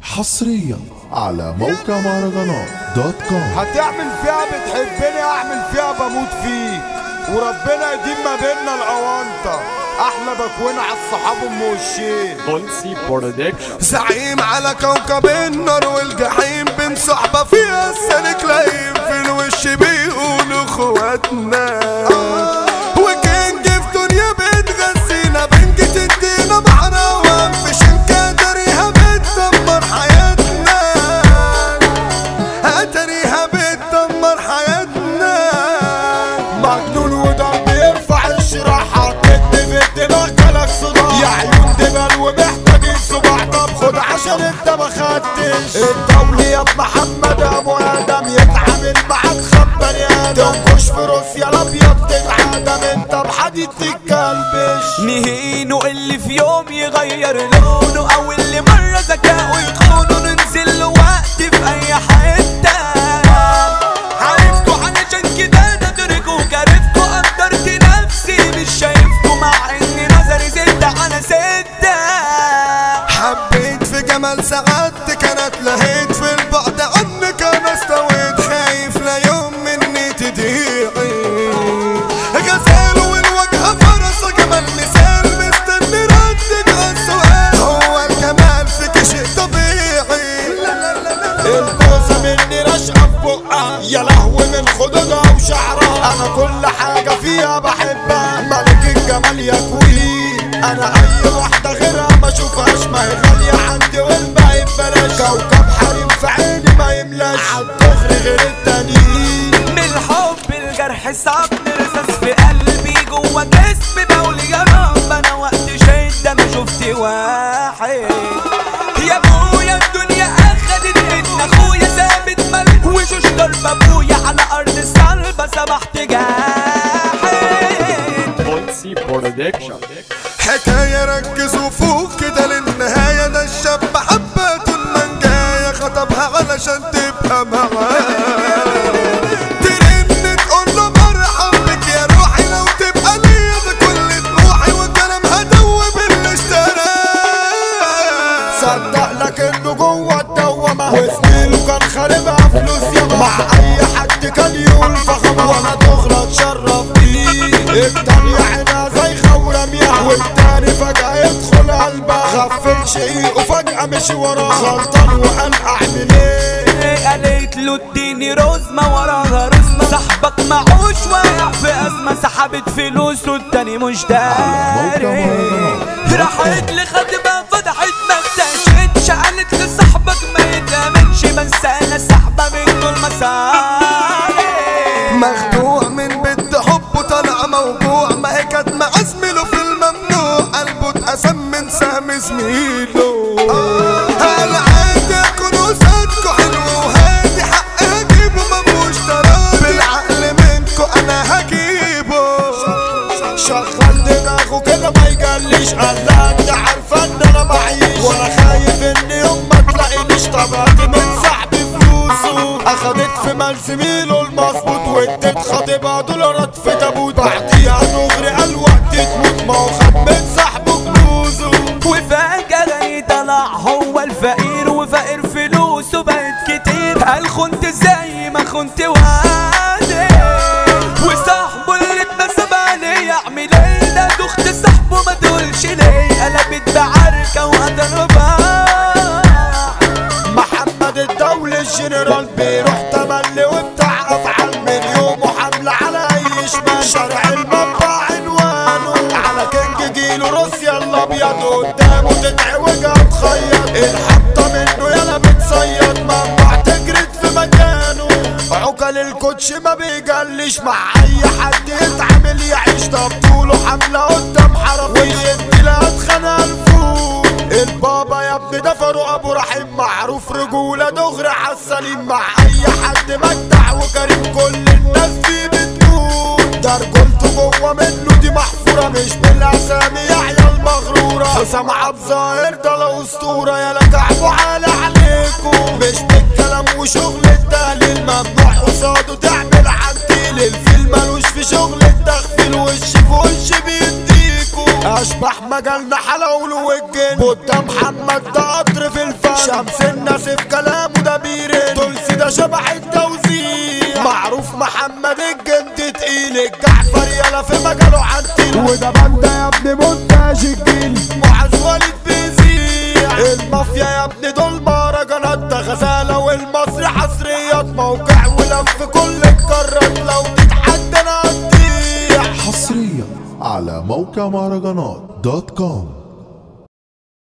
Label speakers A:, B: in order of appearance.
A: حصريا على موقع مهرجانات دوت كوم
B: هتعمل فيها بتحبني اعمل فيها بموت فيك وربنا يديم ما بيننا الاونطه احلى بكوين على الصحاب ام وشين
C: بولسي برودكشن
D: زعيم على كوكب النار والجحيم بين صحبة فيها السلك لايم في الوش بيقولوا اخواتنا وكنج في دنيا بتغسينا بنج تدينا بحرا وقفش كدريها بتدمر حياتنا اتريها بتدمر حياتنا
B: مجنون وده بيرفع الشراحة كد في الدماغ جالك صداع يا عيون دبل ومحتاجين صباع طب خد عشان انت ما خدتش الدولي يا محمد ابو ادم يتعامل معاك خد بني ادم تنكش في روسيا الابيض تتعدم انت بحديد تتكلبش
E: نهينه اللي في يوم يغير لونه او اللي مرة ذكاؤه يخونه ننزل له وقت في اي حتة عرفتوا علشان كده ندركوا كارفكوا قدرت نفسي مش شايفكوا مع اني نظري ستة على ستة
D: حبيت في جمال سعادتك كانت لهيت في البعد عنك انا استويت خايف لا يوم مني تضيعي غزال والوجه فرس جمال مثال مستني ردك على السؤال هو الجمال فيك شيء طبيعي
B: البوسة مني رشقة في بقها يا لهوي من خدودها وشعرها انا كل حاجة فيها بحبها ملك الجمال يا كوين انا اي واحدة غيرها ما اشوفهاش ما هي غالية عندي والباقي ببلاش كوكب حريم في عيني ما يملاش عالدغري غير التانيين
E: من الحب الجرح صعب رصاص في قلبي جوا جسمي بقول يا رب انا وقت شدة ما شفت واحد يا ابويا الدنيا اخدت ان اخويا ثابت ملك وشوش ضرب ابويا على ارض الصلبة سمحت جاحد
C: بولسي برودكشن
D: حكاية ركزوا فوق كده للنهاية ده الشاب حبته المنجاية خطبها علشان تبقى معاه ترن تقول له مرحب بك يا روحي لو تبقى ليا ده كل طموحي وكلامها دوب اللي اشتراه
B: صدق لك انه جوه الدوامة وزميله كان خاربها فلوس ياما مع اي حد كان يقول فخمة وانا تغلط شرف بيه التانية عينها زي خورمية والتاني فجأة يدخل قلبها غفل شقيق وفجأة مشي وراه غلطان وقال اعمل ايه
E: قالت له اديني رزمة وراها رزمة صاحبك معوش واقع في أزمة سحبت فلوسه التاني مش داري راحت لخدمة فتحت ما اكتشفتش قالت لصاحبك ما يتأمنش بس أنا سحبة من كل مساري
D: مخدوع من بنت حبه طالع موجوع ما هي كانت مع زميله في الممنوع قلبه اتقسم من سهم زميله هل عادي كنوزاتكو حلو وهادي حق هجيبه مفهوش تراب بالعقل منكو انا هجيبه
B: شغل دماغه كده ما يجليش قال لا انت عارفه ان انا معيش وانا خايف ان يوم ما تلاقينيش طبعت من صاحبي فلوسه اخدت في مال زميله المظبوط واديت خطيبها دولارات في تابوت بعديها دغري قال وقت تموت ما هو خد من صاحبه فلوسه
E: وفجأة غني طلع هو الفقير وفقير فلوسه بقت كتير قال خنت زي ما خنت وعادي وصاحبه اللي اتنسب عليه يعمل ايه ده اخت صاحبه ما تقولش ليه قلبت بعركة وقدر باع
B: محمد الدول الجنرال بيروح تملي وبتاع افعال من يومه حملة على اي شمال شارع المنبع عنوانه على كينج جيله روسيا الابيض قدامه تتعوج تخيط الحطة منه يلا بتصيد منبع تجرد في مكانه عقل الكوتش ما بيجلش مع اي حد يتعامل يعيش طب طوله حملة قدام حرفيش ويدي لا اتخانق الفوق البابا يا ابني ده فاروق ابو رحيم معروف رجولة دغري عالسليم مع اي حد مجدع وكريم كل الناس فيه بتموت ده رجولته جوه منه دي محفورة مش بالاسامي يا عيال مغرورة حسام عبد ظاهر ده لا اسطورة يا لا كعبه عالي عليكم مش بالكلام وشغل التهليل ممنوع قصاده تعمل عديل الفيل ملوش في شغل التخفيل وش في وش بيديكوا اشبح مجالنا حلول والجن بودا محمد ده قطر في الفن شمس الناس في كلامه ده بيرن تولسي ده شبح التوزيع معروف محمد الجند تقيل الجعفر يلا في مجاله عدل
F: وده باندا يا ابني مونتاج الجيل
B: معاذ وليد بيزيع المافيا يا ابني دول مهرجانات ده غزالة والمصري حصريات موقع ولف كل القارات لو تتحدى انا هتضيع
A: حصريا على موقع مهرجانات دوت كوم